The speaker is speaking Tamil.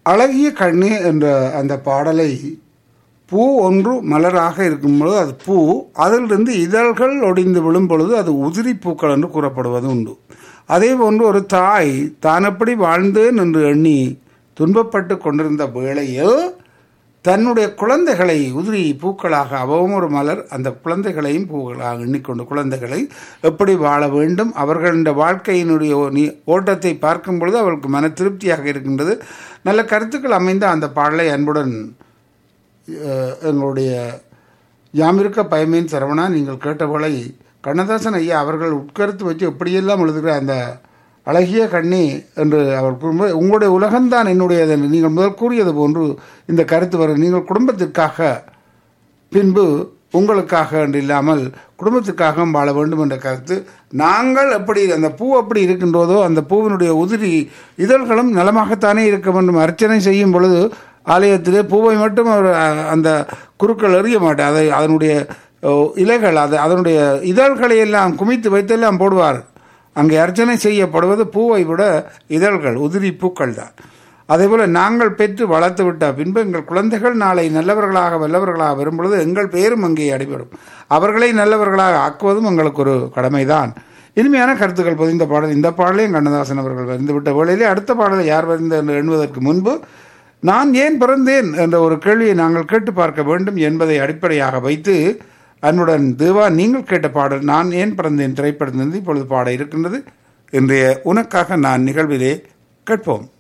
அழகிய கண்ணு என்ற அந்த பாடலை பூ ஒன்று மலராக இருக்கும் பொழுது அது பூ அதிலிருந்து இதழ்கள் ஒடிந்து விழும் பொழுது அது உதிரி பூக்கள் என்று கூறப்படுவது உண்டு அதே போன்று ஒரு தாய் தான் எப்படி வாழ்ந்தேன் என்று எண்ணி துன்பப்பட்டு கொண்டிருந்த வேளையில் தன்னுடைய குழந்தைகளை உதிரி பூக்களாக அவவும் ஒரு மலர் அந்த குழந்தைகளையும் பூக்களாக எண்ணிக்கொண்டு குழந்தைகளை எப்படி வாழ வேண்டும் அவர்களுடைய வாழ்க்கையினுடைய நீ- ஓட்டத்தை பார்க்கும் பொழுது அவர்களுக்கு மன திருப்தியாக இருக்கின்றது நல்ல கருத்துக்கள் அமைந்த அந்த பாடலை அன்புடன் அஹ், எங்களுடைய யாமிருக்க பயமேன் சரவணா நீங்கள் கேட்டபோலை கண்ணதாசன் ஐயா அவர்கள் உட்கருத்து வச்சு எப்படியெல்லாம் எழுதுகிற அந்த அழகிய கண்ணி என்று அவர் கூறும்போது உங்களுடைய உலகம்தான் என்னுடையது என்று நீங்கள் முதல் கூறியது போன்று இந்த கருத்து வரும் நீங்கள் குடும்பத்திற்காக பின்பு உங்களுக்காக என்று இல்லாமல் குடும்பத்துக்காகவும் வாழ வேண்டும் என்ற கருத்து நாங்கள் எப்படி அந்த பூ எப்படி இருக்கின்றதோ அந்த பூவினுடைய உதிரி இதழ்களும் நலமாகத்தானே இருக்க வேண்டும் அர்ச்சனை செய்யும் பொழுது ஆலயத்திலே பூவை மட்டும் அவர் அஹ், அந்த குருக்கள் எறிய மாட்டார் அதை அதனுடைய அஹ், இலைகள் அது அதனுடைய இதழ்களை எல்லாம் குமித்து வைத்தெல்லாம் போடுவார் அங்கே அர்ச்சனை செய்யப்படுவது பூவை விட இதழ்கள் உதிரி பூக்கள் தான் அதேபோல நாங்கள் பெற்று வளர்த்து விட்ட பின்பு எங்கள் குழந்தைகள் நாளை நல்லவர்களாக வல்லவர்களாக வரும்பொழுது எங்கள் பெயரும் அங்கே அடிபடும் அவர்களை நல்லவர்களாக ஆக்குவதும் எங்களுக்கு ஒரு கடமைதான் இனிமையான கருத்துக்கள் பதிந்த பாடல் இந்த பாடலையும் கண்ணதாசன் அவர்கள் வந்துவிட்ட வேளையிலே அடுத்த பாடலை யார் வந்த என்று எண்ணுவதற்கு முன்பு நான் ஏன் பிறந்தேன் என்ற ஒரு கேள்வியை நாங்கள் கேட்டு பார்க்க வேண்டும் என்பதை அடிப்படையாக வைத்து அன்புடன் தேவா நீங்கள் கேட்ட பாடல் நான் ஏன் பிறந்தேன் திரைப்படத்திலிருந்து இப்பொழுது பாட இருக்கின்றது இன்றைய உனக்காக நான் நிகழ்விலே கேட்போம்